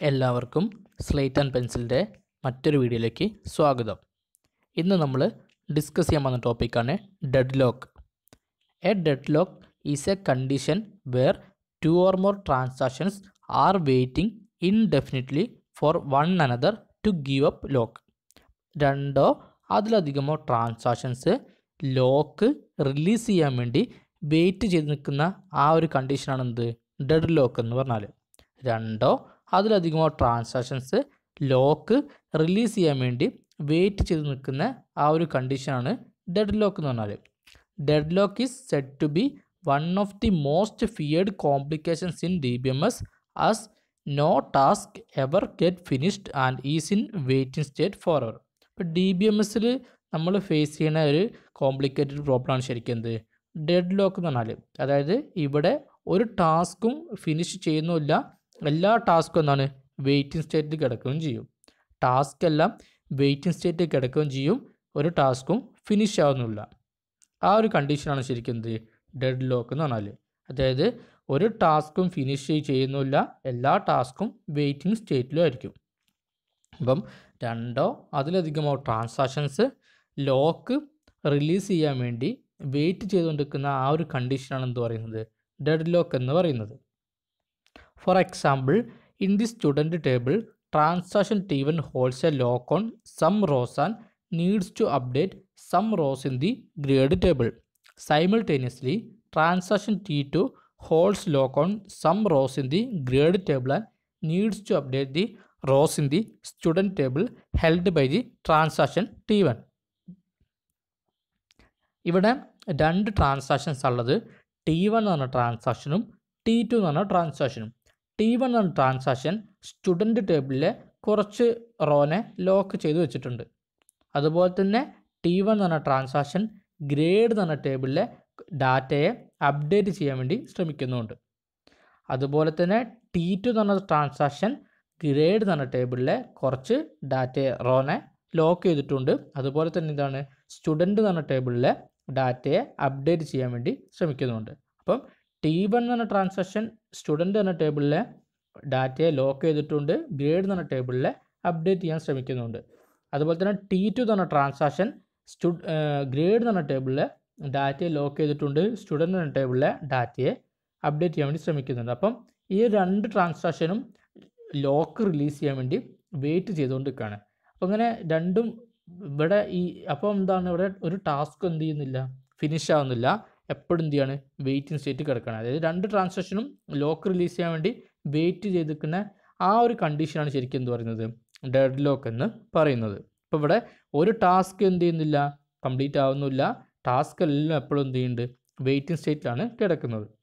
എല്ലാവർക്കും slate and പെൻസിലിൻ്റെ മറ്റൊരു വീഡിയോയിലേക്ക് സ്വാഗതം ഇന്ന് നമ്മൾ ഡിസ്കസ് ചെയ്യാൻ വന്ന ടോപ്പിക്കാണ് deadlock a deadlock is a condition where two or more transactions are waiting indefinitely for one another to give up lock രണ്ടോ അതിലധികമോ ട്രാൻസാക്ഷൻസ് ലോക്ക് റിലീസ് ചെയ്യാൻ വേണ്ടി വെയിറ്റ് ചെയ്ത് നിൽക്കുന്ന ആ ഒരു കണ്ടീഷനാണ് എന്ത് ഡെഡ് ലോക്ക് എന്ന് പറഞ്ഞാൽ രണ്ടോ അതിലധികമോ ട്രാൻസാക്ഷൻസ് ലോക്ക് റിലീസ് ചെയ്യാൻ വേണ്ടി വെയിറ്റ് ചെയ്ത് നിൽക്കുന്ന ആ ഒരു കണ്ടീഷനാണ് ഡെഡ് ലോക്ക് എന്ന് പറഞ്ഞാൽ deadlock is set to be one of the most feared complications in D B M S as no task ever get finished and is in waiting state forever ഇപ്പോൾ D B M എസിൽ നമ്മൾ face ചെയ്യുന്ന ഒരു complicated പ്രോബ്ലമാണ് ശരിക്കും എന്ത് dead deadlock എന്ന് പറഞ്ഞാൽ അതായത് ഇവിടെ ഒരു ടാസ്കും ഫിനിഷ് ചെയ്യുന്നുമില്ല എല്ലാ ടാസ്കും എന്താണ് വെയിറ്റിംഗ് സ്റ്റേറ്റിൽ കിടക്കുകയും ചെയ്യും ടാസ്ക് എല്ലാം വെയിറ്റിംഗ് സ്റ്റേറ്റിൽ കിടക്കുകയും ചെയ്യും ഒരു ടാസ്കും ഫിനിഷ് ആവുന്നില്ല ആ ഒരു കണ്ടീഷനാണ് ശരിക്കും എന്ത് ഡെഡ് ലോക്ക് എന്ന് പറഞ്ഞാൽ അതായത് ഒരു ടാസ്കും ഫിനിഷ് ചെയ്യുന്നില്ല എല്ലാ ടാസ്കും വെയിറ്റിംഗ് സ്റ്റേറ്റിലും ആയിരിക്കും അപ്പം രണ്ടോ അതിലധികമോ ട്രാൻസാക്ഷൻസ് ലോക്ക് റിലീസ് ചെയ്യാൻ വേണ്ടി വെയിറ്റ് ചെയ്തുകൊണ്ടിരിക്കുന്ന ആ ഒരു കണ്ടീഷനാണ് എന്ത് പറയുന്നത് ഡെഡ് ലോക്ക് എന്ന് പറയുന്നത് for example in the student table transaction T one holds a lock on some rows and needs to update some rows in the grade table simultaneously transaction T two holds lock on some rows in the grade table and needs to update the rows in the student table held by the transaction T one ഇവിടെ രണ്ട് transactions ഉള്ളത് T one എന്ന് പറഞ്ഞ ട്രാൻസാക്ഷനും T two എന്ന് പറഞ്ഞ ട്രാൻസാക്ഷനും T one എന്ന ട്രാൻസാക്ഷൻ സ്റ്റുഡൻറ്റ് ടേബിളിലെ കുറച്ച് റോനെ ലോക്ക് ചെയ്ത് വെച്ചിട്ടുണ്ട് അതുപോലെ തന്നെ ടി വൺ എന്ന് പറഞ്ഞ ട്രാൻസാക്ഷൻ ഗ്രേഡ് എന്ന് പറഞ്ഞ ടേബിളിലെ ഡാറ്റയെ അപ്ഡേറ്റ് ചെയ്യാൻ വേണ്ടി ശ്രമിക്കുന്നുണ്ട് അതുപോലെ തന്നെ ടി ടു എന്ന് പറഞ്ഞ ട്രാൻസാക്ഷൻ ഗ്രേഡ് എന്ന് പറഞ്ഞ ടേബിളിലെ കുറച്ച് ഡാറ്റയെ റോനെ ലോക്ക് ചെയ്തിട്ടുണ്ട് അതുപോലെ തന്നെ ഇതാണ് സ്റ്റുഡൻറ്റ് എന്ന് പറഞ്ഞ ടേബിളിലെ ഡാറ്റയെ അപ്ഡേറ്റ് ചെയ്യാൻ വേണ്ടി ശ്രമിക്കുന്നുണ്ട് അപ്പം ടി വൺ എന്ന് പറഞ്ഞ ട്രാൻസാക്ഷൻ സ്റ്റുഡൻറ്റ് എന്ന ടേബിളിലെ ഡാറ്റയെ ലോക്ക് ചെയ്തിട്ടുണ്ട് ഗ്രേഡ് എന്ന് പറഞ്ഞ ടേബിളിലെ അപ്ഡേറ്റ് ചെയ്യാൻ ശ്രമിക്കുന്നുണ്ട് അതുപോലെ തന്നെ ടി ടു എന്ന് പറഞ്ഞ ട്രാൻസാക്ഷൻ സ്റ്റു ഗ്രേഡ് എന്ന് പറഞ്ഞ ടേബിളിലെ ഡാറ്റയെ ലോക്ക് ചെയ്തിട്ടുണ്ട് സ്റ്റുഡൻറ്റ് എന്ന ടേബിളിലെ ഡാറ്റയെ അപ്ഡേറ്റ് ചെയ്യാൻ വേണ്ടി ശ്രമിക്കുന്നുണ്ട് അപ്പം ഈ രണ്ട് ട്രാൻസാക്ഷനും ലോക്ക് റിലീസ് ചെയ്യാൻ വേണ്ടി വെയിറ്റ് ചെയ്തുകൊണ്ടിരിക്കുകയാണ് അപ്പോൾ ഇങ്ങനെ രണ്ടും ഇവിടെ ഈ അപ്പോൾ എന്താണ് ഇവിടെ ഒരു ടാസ്ക് എന്ത് ചെയ്യുന്നില്ല ഫിനിഷ് ആവുന്നില്ല എപ്പോഴും എന്ത് ചെയ്യാണ് വെയിറ്റിംഗ് സ്റ്റേറ്റ് കിടക്കണം അതായത് രണ്ട് ട്രാൻസാക്ഷനും ലോക്ക് റിലീസ് ചെയ്യാൻ വേണ്ടി വെയിറ്റ് ചെയ്ത് നിൽക്കുന്ന ആ ഒരു കണ്ടീഷനാണ് ശരിക്കും എന്ത് പറയുന്നത് ഡെഡ് ലോക്ക് എന്ന് പറയുന്നത് അപ്പോൾ ഇവിടെ ഒരു ടാസ്ക് എന്ത് ചെയ്യുന്നില്ല കംപ്ലീറ്റ് ആവുന്നില്ല ടാസ്ക് എല്ലാം എപ്പോഴും എന്ത് ചെയ്യുന്നുണ്ട് വെയിറ്റിംഗ് സ്റ്റേറ്റിലാണ് കിടക്കുന്നത്